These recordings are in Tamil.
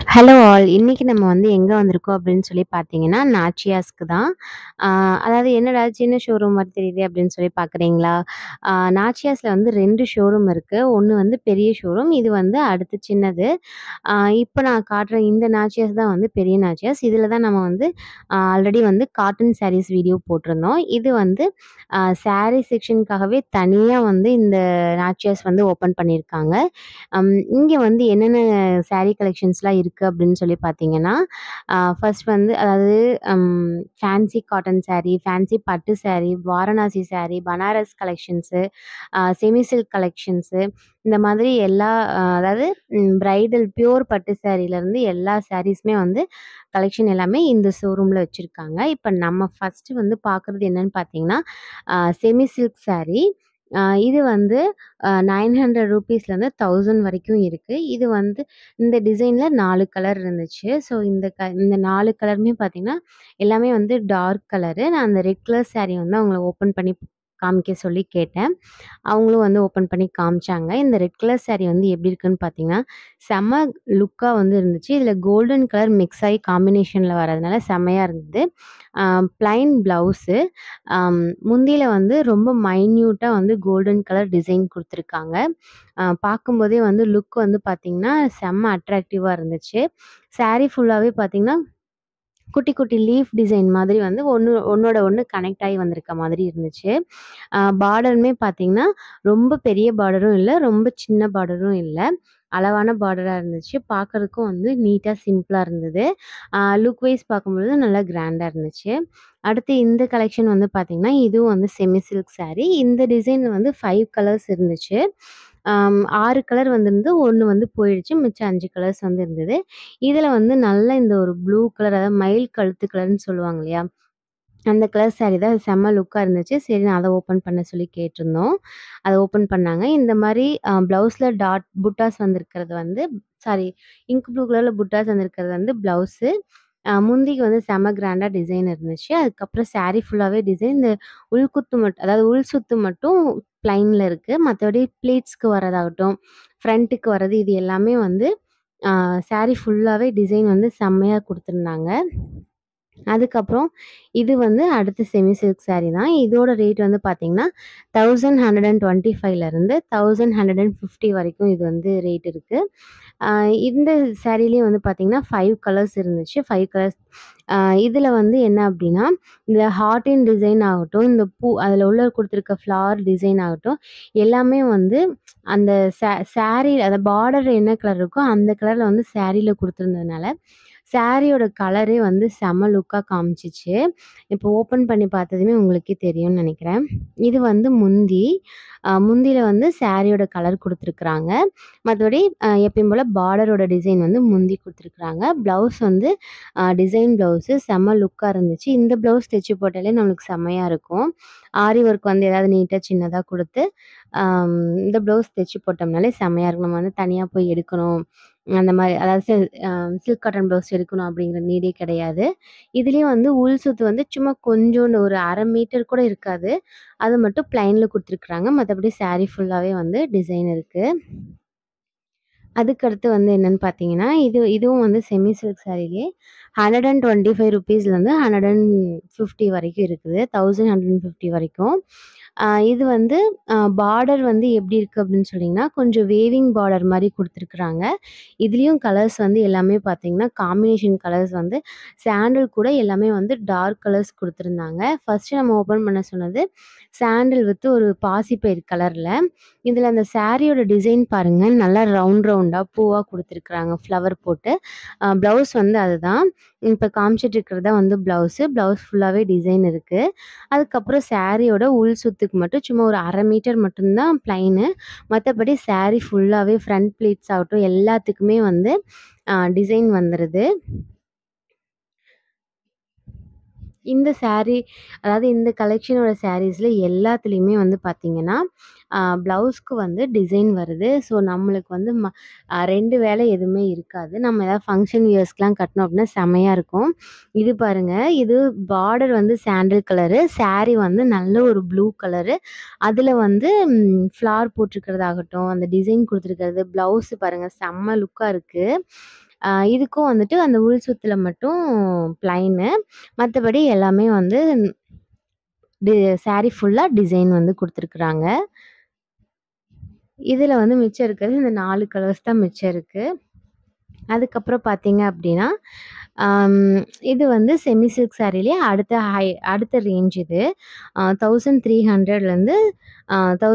Hello all. இன்னைக்கு நம்ம வந்து எங்க வந்திருக்கோம் அப்படின்னு சொல்லி பார்த்தீங்கன்னா, நாச்சியாஸ்க்கு தான். ஆ அதாவது என்னடா சின்ன ஷோரூம் மாரி தெரியுதே அப்படின்னு சொல்லி பார்க்குறீங்களா? ஆ நாச்சியாஸ்ல வந்து 2 ஷோரூம் இருக்கு. ஒண்ணு வந்து பெரிய ஷோரூம். இது வந்து அடுத்து சின்னது. ஆ இப்ப நான் காட்டுற இந்த நாச்சியாஸ் தான் வந்து பெரிய நாச்சியாஸ். இதுல தான் நம்ம வந்து ஆ ஆல்ரெடி வந்து காட்டன் சாரீஸ் வீடியோ போட்டிருந்தோம். இது வந்து ஆ சாரி செக்ஷனுக்காகவே தனியா வந்து இந்த நாச்சியாஸ் வந்து ஓப்பன் பண்ணியிருக்காங்க. அம் இங்க வந்து என்னென்ன சாரி கலெக்ஷன்ஸ்லாம் இருக்கு அப்படின்னு சொல்லி பார்த்தீங்கன்னா, ஆ ஃபர்ஸ்ட் வந்து அதாவது அம் ஃபேன்சி காட்டன் சாரி, ஃபேன்சி பட்டு சாரி, வாரணாசி சாரி, பனாரஸ் கலெக்ஷன்ஸு, ஆ செமி சில்க் கலெக்ஷன்ஸு இந்த மாதிரி எல்லா அ அதாவது ம் பிரைடல் பியூர் பட்டு சாரிலருந்து எல்லா சாரீஸுமே வந்து கலெக்ஷன் எல்லாமே இந்த ஷோரூம்ல வச்சிருக்காங்க. இப்ப நம்ம ஃபர்ஸ்ட்டு வந்து பார்க்குறது என்னன்னு பார்த்தீங்கன்னா, ஆ செமி சில்க் சாரி. ஆ இது வந்து அ ₹900லேருந்து 1000 வரைக்கும் இருக்கு. இது வந்து இந்த டிசைன்ல 4 கலர் இருந்துச்சு. ஸோ இந்த க இந்த 4 கலருமே பார்த்தீங்கன்னா, எல்லாமே வந்து டார்க் கலரு. நான் அந்த ரெட் கலர் சாரி வந்து அவங்கள ஓப்பன் பண்ணி காமிக்க சொல்லி கேட்டேன். அவங்களும் வந்து ஓப்பன் பண்ணி காமிச்சாங்க. இந்த ரெட் கலர் சாரி வந்து எப்படி இருக்குன்னு பார்த்தீங்கன்னா, செம்ம லுக்கா வந்து இருந்துச்சு. இதுல கோல்டன் கலர் மிக்ஸ் ஆயி காம்பினேஷன்ல வரதுனால செம்மையா இருந்தது. ஆ பிளைன் ப்ளவுஸு. அம் முந்தியில வந்து ரொம்ப மைன்யூட்டா வந்து கோல்டன் கலர் டிசைன் குடுத்துருக்காங்க. ஆ பார்க்கும்போதே வந்து லுக் வந்து பார்த்தீங்கன்னா, செம்ம அட்ராக்டிவா இருந்துச்சு. சாரி ஃபுல்லாவே பார்த்தீங்கன்னா, குட்டி குட்டி லீஃப் டிசைன் மாதிரி வந்து ஒண்ணு ஒண்ணோட ஒண்ணு கனெக்ட் ஆயி வந்திருக்க மாதிரி இருந்துச்சு. ஆ பார்டருமே பார்த்தீங்கன்னா, ரொம்ப பெரிய பார்டரும் இல்ல, ரொம்ப சின்ன பார்டரும் இல்ல. அளவான பார்டரா இருந்துச்சு. பார்க்கறதுக்கும் வந்து நீட்டா, சிம்பிளா இருந்தது. ஆ லுக் வைஸ் பார்க்கும்பொழுது நல்லா கிராண்டா இருந்துச்சு. அடுத்து இந்த கலெக்ஷன் வந்து பார்த்தீங்கன்னா, இதுவும் வந்து செமி சில்க் சாரி. இந்த டிசைன்ல வந்து 5 கலர்ஸ் இருந்துச்சு. அம் 6 கலர் வந்திருந்து, 1 வந்து போயிடுச்சு. மிச்சம் 5 கலர்ஸ் வந்து இருந்தது. இதுல வந்து நல்ல இந்த ஒரு ப்ளூ கலர் அதாவது மயில் கழுத்து கலர்ன்னு சொல்லுவாங்க இல்லையா? அந்த கலர் சாரி தான் செம்ம லுக்கா இருந்துச்சு. சரி நான் அத ஓப்பன் பண்ண சொல்லி கேட்டிருந்தோம். அத ஓப்பன் பண்ணாங்க. இந்த மாரி அ ப்ளவுஸ்ல டாட் புட்டாஸ் வந்திருக்கிறது வந்து சாரி இங்க் ப்ளூ கலர்ல புட்டாஸ் வந்திருக்கிறது வந்து ப்ளவுஸு. அ முந்திக்கு வந்து செம்ம கிராண்டா டிசைன் இருந்துச்சு. அதுக்கப்புறம் சாரி ஃபுல்லாவே டிசைன். இந்த உள்குத்து மட் அதாவது உள் சுத்து மட்டும் பிளைன்ல இருக்கு. மத்தபடி ப்ளீட்ஸ்க்கு வரதாகட்டும், ஃப்ரண்ட்டுக்கு வர்றது இது எல்லாமே வந்து ஆ சாரி ஃபுல்லாவே டிசைன் வந்து செம்மையா குடுத்துருந்தாங்க. அதுக்கப்புறம் இது வந்து அடுத்து செமி சில்க் சாரி தான். இதோட ரேட் வந்து பார்த்தீங்கன்னா, 1125லேருந்து 1150 வரைக்கும் இது வந்து ரேட் இருக்கு. ஆ இந்த சாரிலயும் வந்து பார்த்தீங்கன்னா, 5 கலர்ஸ் இருந்துச்சு. 5 கலர்ஸ் ஆ இதுல வந்து என்ன அப்டின்னா, இந்த ஹார்டின் டிசைன் ஆகட்டும், இந்த பூ அதுல உள்ள குடுத்துருக்க ஃப்ளவர் டிசைன் ஆகட்டும், எல்லாமே வந்து அந்த சா சாரி அந்த பார்டர் என்ன கலர் இருக்கோ, அந்த கலர்ல வந்து சாரில குடுத்துருந்ததுனால, சாரியோட கலரே வந்து செம்ம லுக்கா காமிச்சுச்சு. இப்போ ஓப்பன் பண்ணி பார்த்ததுமே உங்களுக்கே தெரியும்னு நெனைக்கிறேன். இது வந்து முந்தி. அ முந்தியில வந்து சாரியோட கலர் குடுத்துருக்காங்க. மத்தபடி அ எப்பயும் போல பார்டரோட டிசைன் வந்து முந்தி குடுத்துருக்காங்க. ப்ளவுஸ் வந்து அ டிசைன் ப்ளவுஸு செம்ம லுக்கா இருந்துச்சு. இந்த ப்ளவுஸ் தச்சு போட்டாலே நம்மளுக்கு செம்மையா இருக்கும். ஆரி ஒர்க் வந்து ஏதாவது நீட்டா சின்னதா குடுத்து, அம் இந்த ப்ளவுஸ் தச்சு போட்டோம்னாலே செம்மையா இருக்கும். நம்ம வந்து தனியா போய் எடுக்கணும். அந்த மாரி அதாவது சில் அ சில்க் காட்டன் ப்ளவுஸ் எடுக்கணும் அப்படிங்கிற நீடே கிடையாது. இதுலயும் வந்து உள் சுத்து வந்து சும்மா கொஞ்சோண்டு ஒரு 1/2 மீட்டர் கூட இருக்காது. அது மட்டும் பிளைன்ல குடுத்துருக்காங்க. மத்தபடி சாரி ஃபுல்லாவே வந்து டிசைன் இருக்கு. அதுக்கடுத்து வந்து என்னன்னு பார்த்தீங்கன்னா, இது இதுவும் வந்து செமி சில்க் சாரிலயே ₹125லேருந்து 150 வரைக்கும் இருக்குது. 1150 வரைக்கும். ஆ இது வந்து அ பார்டர் வந்து எப்படி இருக்கு அப்படின்னு சொன்னீங்கன்னா, கொஞ்சம் வேவிங் பார்டர் மாரி குடுத்துருக்காங்க. இதுலயும் கலர்ஸ் வந்து எல்லாமே பார்த்தீங்கன்னா, காம்பினேஷன் கலர்ஸ் வந்து சாண்டல் கூட எல்லாமே வந்து டார்க் கலர்ஸ் குடுத்துருந்தாங்க. ஃபர்ஸ்ட்டு நம்ம ஓப்பன் பண்ண சொன்னது சாண்டல் வித் ஒரு பாசிப்பயிறு கலர்ல. இதுல அந்த சாரியோட டிசைன் பாருங்க. நல்லா ரவுண்ட் ரவுண்டா பூவா குடுத்துருக்காங்க ஃப்ளவர் போட்டு. அ ப்ளவுஸ் வந்து அதுதான். இப்ப காமிச்சிட்டு இருக்கிறது தான் வந்து ப்ளவுஸு. ப்ளவுஸ் ஃபுல்லாவே டிசைன் இருக்கு. அதுக்கப்புறம் சாரியோட உள் சுத்துக்கு மட்டும் சும்மா ஒரு 1/2 மீட்டர் மட்டும் தான் பிளைனு. மத்தபடி சாரி ஃபுல்லாவே ஃப்ரண்ட் ப்ளீட்ஸ் ஆகட்டும், எல்லாத்துக்குமே வந்து அ டிசைன் வந்துருது. இந்த சாரி அதாவது இந்த கலெக்ஷனோட சாரீஸ்ல எல்லாத்துலயுமே வந்து பார்த்தீங்கன்னா, அ ப்ளவுஸ்க்கு வந்து டிசைன் வருது. ஸோ நம்மளுக்கு வந்து ம அ 2 வேலை எதுவுமே இருக்காது. நம்ம ஏதாவது ஃபங்ஷன் வியர்ஸ்க்குலாம் கட்டினோம் அப்படின்னா செம்மையா இருக்கும். இது பாருங்க, இது பார்டர் வந்து சாண்டல் கலரு. சாரி வந்து நல்ல ஒரு ப்ளூ கலரு. அதுல வந்து ம் ஃப்ளார் போட்டிருக்கிறதாகட்டும், அந்த டிசைன் குடுத்துருக்கிறது, ப்ளவுஸ் பாருங்க செம்ம லுக்கா இருக்கு. அ இதுக்கும் வந்துட்டு அந்த உள் சுத்துல மட்டும் பிளைனு. மத்தபடி எல்லாமே வந்து டி சாரி ஃபுல்லா டிசைன் வந்து குடுத்துருக்குறாங்க. இதுல வந்து மிச்சம் இருக்கிறது இந்த 4 கலர்ஸ் தான் மிச்சம் இருக்கு. அதுக்கப்புறம் பார்த்தீங்க அப்டின்னா, அம் இது வந்து செமி சில்க் சாரிலயே அடுத்த ஹை அடுத்த ரேஞ்ச் இது. அ 1300லேருந்து அ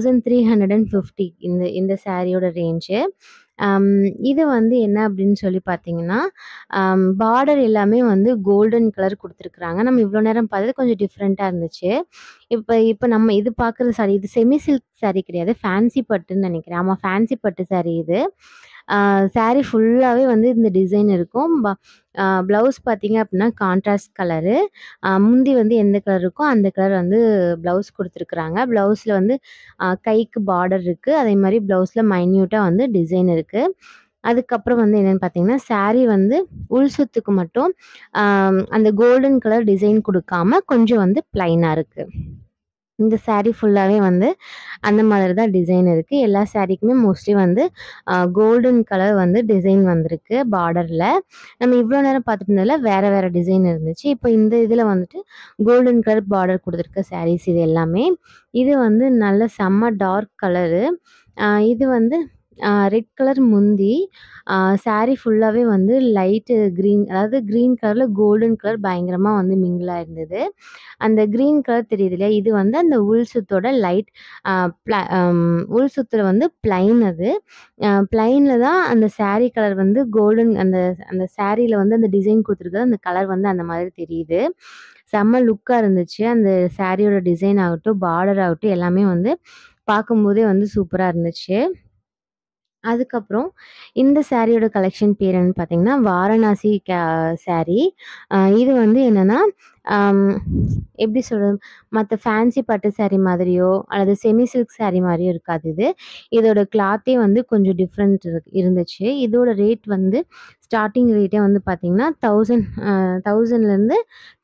1350 இந்த இந்த சாரியோட ரேஞ்சு. அம் இது வந்து என்ன அப்டின்னு சொல்லி பார்த்தீங்கன்னா, அம் பார்டர் எல்லாமே வந்து கோல்டன் கலர் குடுத்துருக்குறாங்க. நம்ம இவ்ளோ நேரம் பார்த்தது கொஞ்சம் டிஃப்ரெண்ட்டா இருந்துச்சு. இப்ப இப்ப நம்ம இது பார்க்குற சாரி இது செமி சில்க் சாரி கிடையாது. ஃபேன்சி பட்டுன்னு நெனைக்கிறேன். ஆமா ஃபேன்சி பட்டு சாரி இது. அ சாரி ஃபுல்லாவே வந்து இந்த டிசைன் இருக்கும். ப அ ப்ளவுஸ் பார்த்தீங்க அப்டின்னா கான்ட்ராஸ்ட் கலரு. அ முந்தி வந்து எந்த கலர் இருக்கோ அந்த கலர் வந்து ப்ளவுஸ் குடுத்துருக்குறாங்க. ப்ளவுஸ்ல வந்து அ கைக்கு பார்டர் இருக்கு. அதே மாரி ப்ளவுஸ்ல மைன்யூட்டா வந்து டிசைன் இருக்கு. அதுக்கப்புறம் வந்து என்னன்னு பார்த்தீங்கன்னா, சாரி வந்து உள் சுத்துக்கு மட்டும் அ அந்த கோல்டன் கலர் டிசைன் குடுக்காம கொஞ்சம் வந்து பிளைனா இருக்கு. இந்த சாரி ஃபுல்லாவே வந்து அந்த மாதிரி தான் டிசைன் இருக்கு. எல்லா சாரிக்குமே மோஸ்ட்லி வந்து அ கோல்டன் கலர் வந்து டிசைன் வந்திருக்கு பார்டர்ல. நம்ம இவ்ளோ நேரம் பார்த்துட்டு இருந்ததுல வேற வேற டிசைன் இருந்துச்சு. இப்ப இந்த இதுல வந்துட்டு கோல்டன் கலர் பார்டர் குடுத்துருக்க சாரீஸ் இது எல்லாமே. இது வந்து நல்ல செம்ம டார்க் கலரு. அ இது வந்து அ ரெட் கலர் முந்தி. அ சாரி ஃபுல்லாவே வந்து லைட்டு கிரீன் அதாவது கிரீன் கலர்ல கோல்டன் கலர் பயங்கரமா வந்து மிங்கிள் ஆயிருந்தது. அந்த கிரீன் கலர் தெரியுது இல்லையா? இது வந்து அந்த உள் சுத்தோட லைட் அ பிள அம் உள் சுத்துல வந்து பிளைன் அது. அ பிளைன்ல தான் அந்த சாரி கலர் வந்து கோல்டன் அந்த அந்த சாரில வந்து அந்த டிசைன் குடுத்துருக்கிறது அந்த கலர் வந்து அந்த மாதிரி தெரியுது. செம்ம லுக்கா இருந்துச்சு. அந்த சாரியோட டிசைன் ஆகட்டும், பார்டர் ஆகட்டும் எல்லாமே வந்து பார்க்கும்போதே வந்து சூப்பரா இருந்துச்சு. அதுக்கப்புறம் இந்த சாரியோட கலெக்ஷன் பேர் என்னன்னு பார்த்தீங்கன்னா, வாரணாசி க சாரி. அ இது வந்து என்னன்னா, அம் எப்படி சொல்றது? மத்த ஃபேன்சி பட்டு சாரி மாதிரியோ, அல்லது செமி சில்க் சாரி மாரியோ இருக்காது இது. இதோட கிளாத்தே வந்து கொஞ்சம் டிஃப்ரெண்ட் இரு இருந்துச்சு. இதோட ரேட் வந்து ஸ்டார்ட்டிங் ரேட்டே வந்து பார்த்தீங்கன்னா, 1000 அ 1000லேருந்து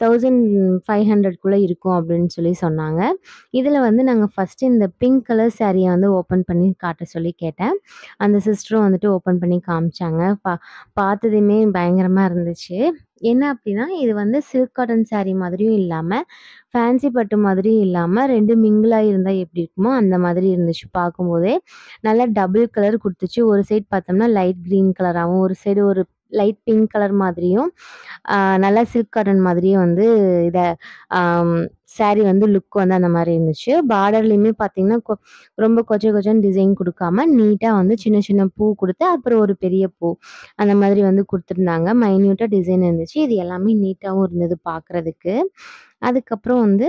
1500க்குள்ள இருக்கும் அப்படின்னு சொல்லி சொன்னாங்க. இதுல வந்து நாங்க ஃபர்ஸ்ட்டு இந்த பிங்க் கலர் சாரிய வந்து ஓப்பன் பண்ணி காட்ட சொல்லி கேட்டேன். அந்த சிஸ்டரும் வந்துட்டு ஓப்பன் பண்ணி காமிச்சாங்க. பா பார்த்ததுமே பயங்கரமா இருந்துச்சு. என்ன அப்டின்னா, இது வந்து சில்க் காட்டன் சாரி மாதிரியும் இல்லாம, ஃபேன்சி பட்டு மாதிரியும் இல்லாம 2 மிங்கிள் ஆயி இருந்தா எப்படி இருக்குமோ, அந்த மாதிரி இருந்துச்சு பார்க்கும்போதே. நல்லா டபுள் கலர் குடுத்துச்சு. ஒரு சைடு பார்த்தோம்னா லைட் கிரீன் கலராவும், ஒரு சைடு ஒரு லைட் பிங்க் கலர் மாதிரியும், அ நல்லா சில்க் காட்டன் மாதிரியும் வந்து இத அம் சாரி வந்து லுக் வந்து அந்த மாரி இருந்துச்சு. பார்டர்லயுமே பார்த்தீங்கன்னா, கொ ரொம்ப கொச்ச கொச்சன்னு டிசைன் குடுக்காம, நீட்டா வந்து சின்ன சின்ன பூ குடுத்து, அப்புறம் ஒரு பெரிய பூ அந்த மாதிரி வந்து குடுத்துருந்தாங்க. மைன்யூட்டா டிசைன் இருந்துச்சு. இது எல்லாமே நீட்டாவும் இருந்தது பார்க்குறதுக்கு. அதுக்கப்புறம் வந்து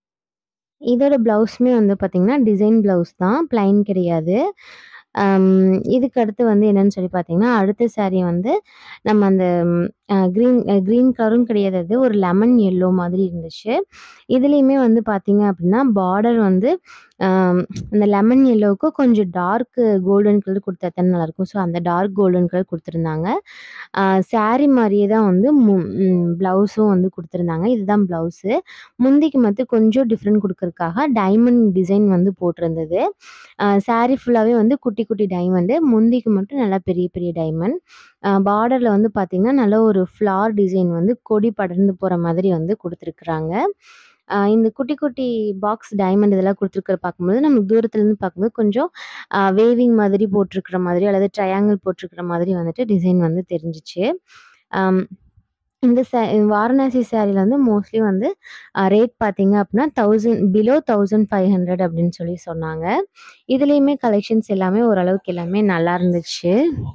இதோட ப்ளவுஸுமே வந்து பார்த்தீங்கன்னா, டிசைன் ப்ளவுஸ் தான். பிளைன் கிடையாது. அம் இதுக்கு அடுத்து வந்து என்னன்னு சொல்லி பார்த்தீங்கன்னா, அடுத்த சாரி வந்து நம்ம அந்த அ கிரீன் அ கிரீன் கலரும் கிடையாது அது. ஒரு லெமன் எல்லோ மாதிரி இருந்துச்சு. இதுலயுமே வந்து பார்த்தீங்க அப்டின்னா, பார்டர் வந்து அ அந்த லெமன் எல்லோவுக்கு கொஞ்சம் டார்க் கோல்டன் கலர் குடுத்தா தானே நல்லாயிருக்கும். ஸோ, அந்த டார்க் கோல்டன் கலர் குடுத்துருந்தாங்க. அ சாரி மாரியே தான் வந்து மு ம் ப்ளவுஸும் வந்து குடுத்துருந்தாங்க. இதுதான் ப்ளவுஸு. முந்திக்கு மட்டும் கொஞ்சம் டிஃப்ரெண்ட் குடுக்கறதுக்காக டைமண்ட் டிசைன் வந்து போட்டிருந்தது. அ சாரி ஃபுல்லாவே வந்து குட்டி குட்டி டைமண்டு. முந்திக்கு மட்டும் நல்லா பெரிய பெரிய டைமண்ட். அ பார்டர்ல வந்து பார்த்தீங்கன்னா, நல்ல ஒரு ஃப்ளார் டிசைன் வந்து கொடி படர்ந்து போற மாதிரி வந்து குடுத்துருக்குறாங்க. அ இந்த குட்டி குட்டி பாக்ஸ் டைமண்ட் இதெல்லாம் குடுத்துருக்கறத பார்க்கும்போது, நமக்கு தூரத்துலருந்து பார்க்கும்போது கொஞ்சம் அ வேவிங் மாதிரி போட்டிருக்கிற மாதிரி, அல்லது ட்ரையாங்கிள் போட்டிருக்கிற மாதிரி வந்துட்டு டிசைன் வந்து தெரிஞ்சுச்சு. அம் இந்த சா வாரணாசி சாரில வந்து மோஸ்ட்லி வந்து அ ரேட் பார்த்தீங்க அப்டின்னா, 1000 பிலோ 1500 அப்டின்னு சொல்லி சொன்னாங்க. இதுலயுமே கலெக்ஷன்ஸ் எல்லாமே ஓரளவுக்கு எல்லாமே நல்லா இருந்துச்சு.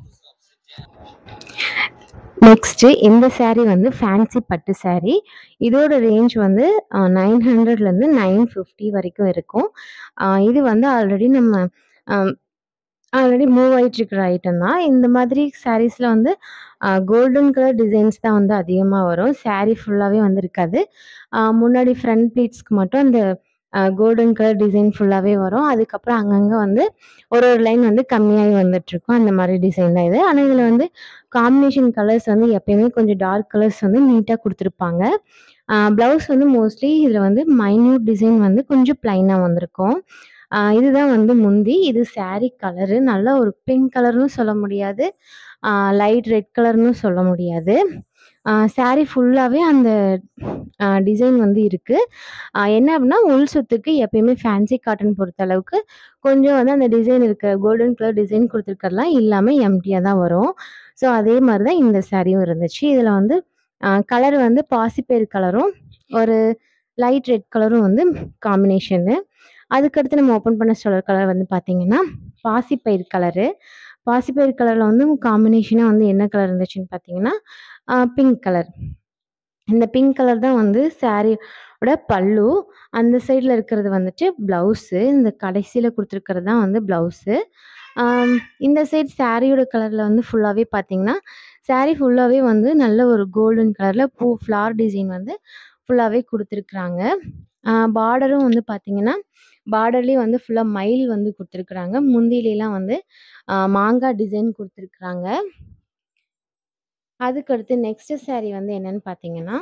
நெக்ஸ்ட்டு இந்த சாரி வந்து ஃபேன்சி பட்டு சாரி. இதோட ரேஞ்ச் வந்து அ 900லேருந்து 950 வரைக்கும் இருக்கும். அ இது வந்து ஆல்ரெடி நம்ம அ ஆல்ரெடி மூவ் ஆயிட்டுருக்கிற ஐட்டம் தான். இந்த மாதிரி சாரீஸ்ல வந்து அ கோல்டன் கலர் டிசைன்ஸ் தான் வந்து அதிகமா வரும். சாரி ஃபுல்லாவே வந்து இருக்காது. அ முன்னாடி ஃப்ரண்ட் ப்ளீட்ஸ்க்கு மட்டும் அந்த அ கோல்டன் கலர் டிசைன் ஃபுல்லாவே வரும். அதுக்கப்புறம் அங்கங்க வந்து ஒரு ஒரு லைன் வந்து கம்மியாயி வந்துட்டுருக்கும். அந்த மாரி டிசைன் தான் இது. ஆனா, இதுல வந்து காம்பினேஷன் கலர்ஸ் வந்து எப்பயுமே கொஞ்சம் டார்க் கலர்ஸ் வந்து நீட்டா குடுத்துருப்பாங்க. அ ப்ளவுஸ் வந்து மோஸ்ட்லி இதுல வந்து மைன்யூட் டிசைன் வந்து கொஞ்சம் பிளைனா வந்திருக்கும். அ இதுதான் வந்து முந்தி. இது சாரி கலரு. நல்ல ஒரு பிங்க் கலர்ன்னு சொல்ல முடியாது. லைட் ரெட் கலர்ன்னு சொல்ல முடியாது. அ சாரி ஃபுல்லாவே அந்த அ டிசைன் வந்து இருக்கு. அ என்ன அப்டின்னா, உள் சுத்துக்கு எப்பயுமே ஃபேன்சி காட்டன் பொறுத்த அளவுக்கு கொஞ்சம் வந்து அந்த டிசைன் இருக்க கோல்டன் கலர் டிசைன் குடுத்துருக்கிறதுலாம் இல்லாம எம்ப்டியா தான் வரும். ஸோ அதே மாரி தான் இந்த சாரியும் இருந்துச்சு. இதில வந்து அ கலர் வந்து பாசிப்பயிறு கலரும், ஒரு லைட் ரெட் கலரும் வந்து காம்பினேஷனு. அதுக்கடுத்து நம்ம ஓப்பன் பண்ண ஸ்டோலர் கலர் வந்து பார்த்தீங்கன்னா, பாசிப்பயிறு கலரு. பாசிப்பயிறு கலர்ல வந்து காம்பினேஷனா வந்து என்ன கலர் இருந்துச்சுன்னு பார்த்தீங்கன்னா, அ பிங்க் கலர். இந்த பிங்க் கலர் தான் வந்து சாரியோட பல்லு. அந்த சைட்ல இருக்கிறது வந்துட்டு ப்ளவுஸு. இந்த கடைசியில குடுத்துருக்கிறது தான் வந்து ப்ளவுஸு. அம் இந்த சைட் சாரியோட கலர்ல வந்து ஃபுல்லாவே பார்த்தீங்கன்னா, சாரி ஃபுல்லாவே வந்து நல்ல ஒரு கோல்டன் கலர்ல பூ ஃப்ளார் டிசைன் வந்து ஃபுல்லாவே குடுத்துருக்காங்க. அ பார்டரும் வந்து பார்த்தீங்கன்னா, பார்டர்லயே வந்து ஃபுல்லா மயில் வந்து குடுத்துருக்காங்க. முந்தியிலலாம் வந்து அ மாங்கா டிசைன் குடுத்துருக்காங்க. அதுக்கடுத்து நெக்ஸ்ட் சாரி வந்து என்னன்னு பார்த்தீங்கன்னா,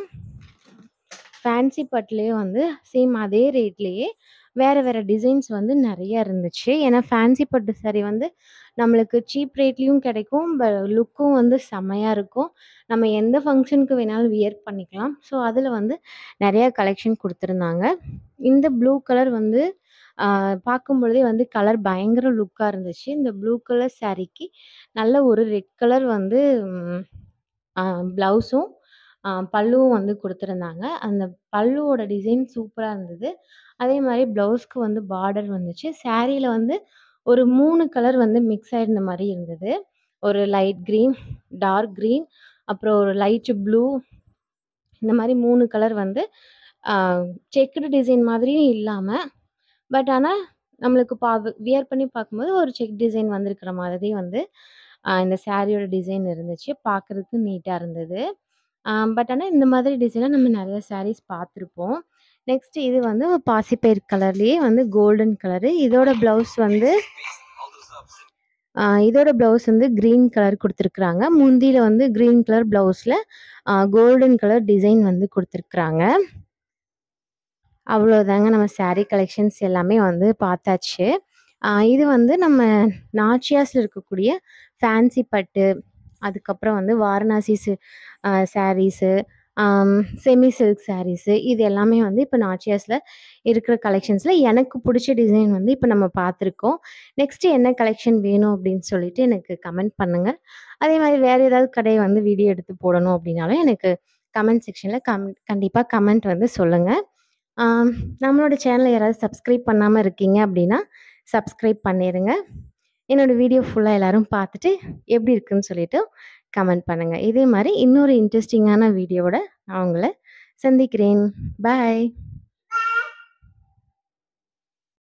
ஃபேன்சி பட்டுலயே வந்து சேம் அதே ரேட்லயே வேற வேற டிசைன்ஸ் வந்து நெறைய இருந்துச்சு. ஏன்னா ஃபேன்சி பட்டு சாரி வந்து நம்மளுக்கு சீப் ரேட்லயும் கிடைக்கும். ப லுக்கும் வந்து செம்மையா இருக்கும். நம்ம எந்த ஃபங்ஷனுக்கு வேணாலும் வியர் பண்ணிக்கலாம். ஸோ அதில வந்து நெறைய கலெக்ஷன் குடுத்துருந்தாங்க. இந்த ப்ளூ கலர் வந்து அ பார்க்கும்பொழுதே வந்து கலர் பயங்கர லுக்கா இருந்துச்சு. இந்த ப்ளூ கலர் சாரிக்கு நல்ல ஒரு ரெட் கலர் வந்து ம் அ ப்ளவுஸும், அ பல்லுவும் வந்து குடுத்துருந்தாங்க. அந்த பல்லுவோட டிசைன் சூப்பரா இருந்தது. அதே மாரி ப்ளவுஸ்க்கு வந்து பார்டர் வந்துச்சு. சாரியில வந்து ஒரு 3 கலர் வந்து மிக்ஸ் ஆயிருந்த மாரி இருந்தது. ஒரு லைட் கிரீன், டார்க் கிரீன், அப்புறம் ஒரு லைட் ப்ளூ இந்த மாரி 3 கலர் வந்து அ செக்குடு டிசைன் மாதிரியும் இல்லாம, பட் ஆனா நம்மளுக்கு பா வியர் பண்ணி பார்க்கும்போது ஒரு செக் டிசைன் வந்திருக்கிற மாதிரி வந்து அ இந்த சாரியோட டிசைன் இருந்துச்சு. பார்க்கறதுக்கு நீட்டா இருந்தது. அ பட் ஆனா இந்த மாதிரி டிசைன்லாம் நம்ம நெறைய சாரீஸ் பார்த்துருப்போம். நெக்ஸ்ட் இது வந்து பாசிப்பயிறு கலர்லயே வந்து கோல்டன் கலரு. இதோட ப்ளவுஸ் வந்து அ இதோட ப்ளவுஸ் வந்து கிரீன் கலர் குடுத்துருக்காங்க. முந்தியில வந்து கிரீன் கலர் ப்ளவுஸ்ல அ கோல்டன் கலர் டிசைன் வந்து குடுத்துருக்காங்க. அவ்வளோதாங்க நம்ம சாரி கலெக்ஷன்ஸ் எல்லாமே வந்து பார்த்தாச்சு. அ இது வந்து நம்ம நாச்சியாஸ்ல இருக்கக்கூடிய ஃபேன்சி பட்டு, அதுக்கப்புறம் வந்து வாரணாசி சி அ சாரீஸு, அம் செமி சில்க் சாரீஸு இது எல்லாமே வந்து இப்ப நாச்சியாஸ்ல இருக்கிற கலெக்ஷன்ஸ்ல எனக்கு புடிச்ச டிசைன் வந்து இப்ப நம்ம பார்த்துருக்கோம். நெக்ஸ்ட் என்ன கலெக்ஷன் வேணும் அப்படின்னு சொல்லிட்டு எனக்கு கமெண்ட் பண்ணுங்க. அதே மாரி வேற ஏதாவது கடை வந்து வீடியோ எடுத்து போடணும் அப்படின்னாலும் எனக்கு கமெண்ட் செக்ஷன்ல கம் கண்டிப்பா கமெண்ட் வந்து சொல்லுங்க. ஆ நம்மளோட சேனல யாராவது சப்ஸ்கிரைப் பண்ணாம இருக்கீங்க அப்படின்னா, சப்ஸ்கிரைப் பண்ணிருங்க. என்னோட வீடியோ ஃபுல்லா எல்லாரும் பார்த்துட்டு எப்படி இருக்குன்னு சொல்லிட்டு கமெண்ட் பண்ணுங்க. இதே மாரி இன்னொரு இன்ட்ரஸ்டிங்கான வீடியோவோட நான் உங்கள சந்திக்கிறேன். பாய்.